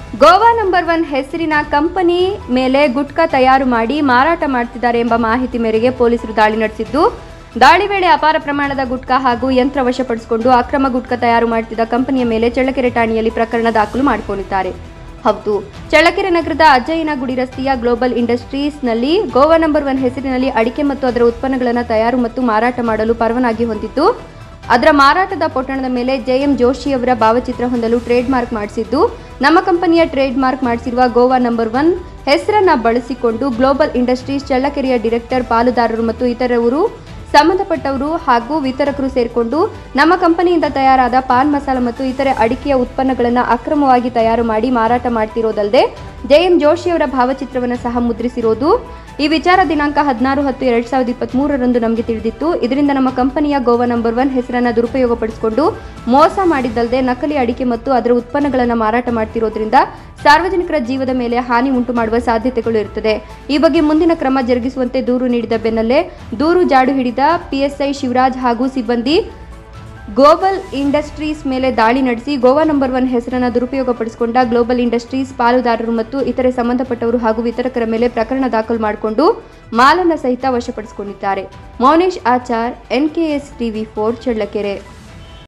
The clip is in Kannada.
ಗೋವಾ ನಂಬರ್ ಒನ್ ಹೆಸರಿನ ಕಂಪನಿ ಮೇಲೆ ಗುಟ್ಕಾ ತಯಾರು ಮಾಡಿ ಮಾರಾಟ ಮಾಡ್ತಿದ್ದಾರೆ ಎಂಬ ಮಾಹಿತಿ ಮೇರೆಗೆ ಪೊಲೀಸರು ದಾಳಿ ನಡೆಸಿದ್ದು ದಾಳಿ ವೇಳೆ ಅಪಾರ ಪ್ರಮಾಣದ ಗುಟ್ಕಾ ಹಾಗೂ ಯಂತ್ರ ವಶಪಡಿಸಿಕೊಂಡು ಅಕ್ರಮ ಗುಟ್ಕಾ ತಯಾರು ಮಾಡುತ್ತಿದ್ದ ಕಂಪನಿಯ ಮೇಲೆ ಚಳ್ಳಕೆರೆ ಠಾಣೆಯಲ್ಲಿ ಪ್ರಕರಣ ದಾಖಲು ಮಾಡಿಕೊಂಡಿದ್ದಾರೆ ಹೌದು ಚಳ್ಳಕೆರೆ ನಗರದ ಅಜ್ಜಯ್ಯನ ಗುಡಿ ರಸ್ತೆಯ ಗ್ಲೋಬಲ್ ಇಂಡಸ್ಟ್ರೀಸ್ನಲ್ಲಿ ಗೋವಾ ನಂಬರ್ ಒನ್ ಹೆಸರಿನಲ್ಲಿ ಅಡಿಕೆ ಮತ್ತು ಅದರ ಉತ್ಪನ್ನಗಳನ್ನು ತಯಾರು ಮತ್ತು ಮಾರಾಟ ಮಾಡಲು ಪರವಾನಗಿ ಹೊಂದಿದ್ದು ಅದರ ಮಾರಾಟದ ಪೊಟ್ಟಣದ ಮೇಲೆ ಜೆಎಂ ಜೋಶಿಯವರ ಭಾವಚಿತ್ರ ಹೊಂದಲು ಟ್ರೇಡ್ ಮಾರ್ಕ್ ಮಾಡಿಸಿದ್ದು ನಮ್ಮ ಕಂಪನಿಯ ಟ್ರೇಡ್ ಮಾರ್ಕ್ ಮಾಡಿಸಿರುವ ಗೋವಾ ನಂಬರ್ ಒನ್ ಹೆಸರನ್ನ ಬಳಸಿಕೊಂಡು ಗ್ಲೋಬಲ್ ಇಂಡಸ್ಟ್ರೀಸ್ ಚಳ್ಳಕೆರೆಯ ಡೈರೆಕ್ಟರ್ ಪಾಲುದಾರರು ಮತ್ತು ಇತರವರು ಸಂಬಂಧಪಟ್ಟವರು ಹಾಗೂ ವಿತರಕರು ಸೇರಿಕೊಂಡು ನಮ್ಮ ಕಂಪನಿಯಿಂದ ತಯಾರಾದ ಪಾನ್ ಮಸಾಲ ಮತ್ತು ಇತರೆ ಅಡಿಕೆಯ ಉತ್ಪನ್ನಗಳನ್ನು ಅಕ್ರಮವಾಗಿ ತಯಾರು ಮಾಡಿ ಮಾರಾಟ ಮಾಡ್ತಿರೋದಲ್ಲದೆ ಜೆಎಂ ಜೋಶಿಯವರ ಭಾವಚಿತ್ರವನ್ನು ಸಹ ಮುದ್ರಿಸಿರೋದು ಈ ವಿಚಾರ ದಿನಾಂಕ ಹದಿನಾರು ಹತ್ತು ಎರಡ್ ಸಾವಿರದ ಇಪ್ಪತ್ಮೂರರಂದು ನಮಗೆ ತಿಳಿದಿತ್ತು ಇದರಿಂದ ನಮ್ಮ ಕಂಪನಿಯ ಗೋವಾ ನಂಬರ್ ಒನ್ ಹೆಸರನ್ನು ದುರುಪಯೋಗಪಡಿಸಿಕೊಂಡು ಮೋಸ ಮಾಡಿದ್ದಲ್ಲದೆ ನಕಲಿ ಅಡಿಕೆ ಮತ್ತು ಅದರ ಉತ್ಪನ್ನಗಳನ್ನು ಮಾರಾಟ ಮಾಡ್ತಿರೋದ್ರಿಂದ ಸಾರ್ವಜನಿಕರ ಜೀವದ ಮೇಲೆ ಹಾನಿ ಉಂಟು ಮಾಡುವ ಸಾಧ್ಯತೆಗಳು ಇರುತ್ತದೆ ಈ ಬಗ್ಗೆ ಮುಂದಿನ ಕ್ರಮ ಜರುಗಿಸುವಂತೆ ದೂರು ನೀಡಿದ ಬೆನ್ನಲ್ಲೇ ದೂರು ಜಾಡು ಹಿಡಿದ ಪಿಎಸ್ಐ ಶಿವರಾಜ್ ಹಾಗೂ ಸಿಬ್ಬಂದಿ ಗ್ಲೋಬಲ್ ಇಂಡಸ್ಟ್ರೀಸ್ ಮೇಲೆ ದಾಳಿ ನಡೆಸಿ ಗೋವಾ ನಂಬರ್ ಒನ್ ಹೆಸರನ್ನು ದುರುಪಯೋಗಪಡಿಸಿಕೊಂಡ ಗ್ಲೋಬಲ್ ಇಂಡಸ್ಟ್ರೀಸ್ ಪಾಲುದಾರರು ಮತ್ತು ಇತರೆ ಸಂಬಂಧಪಟ್ಟವರು ಹಾಗೂ ವಿತರಕರ ಮೇಲೆ ಪ್ರಕರಣ ದಾಖಲು ಮಾಡಿಕೊಂಡು ಮಾಲನ್ನ ಸಹಿತ ವಶಪಡಿಸಿಕೊಂಡಿದ್ದಾರೆ Mounesh Achar NKS TV four Challakere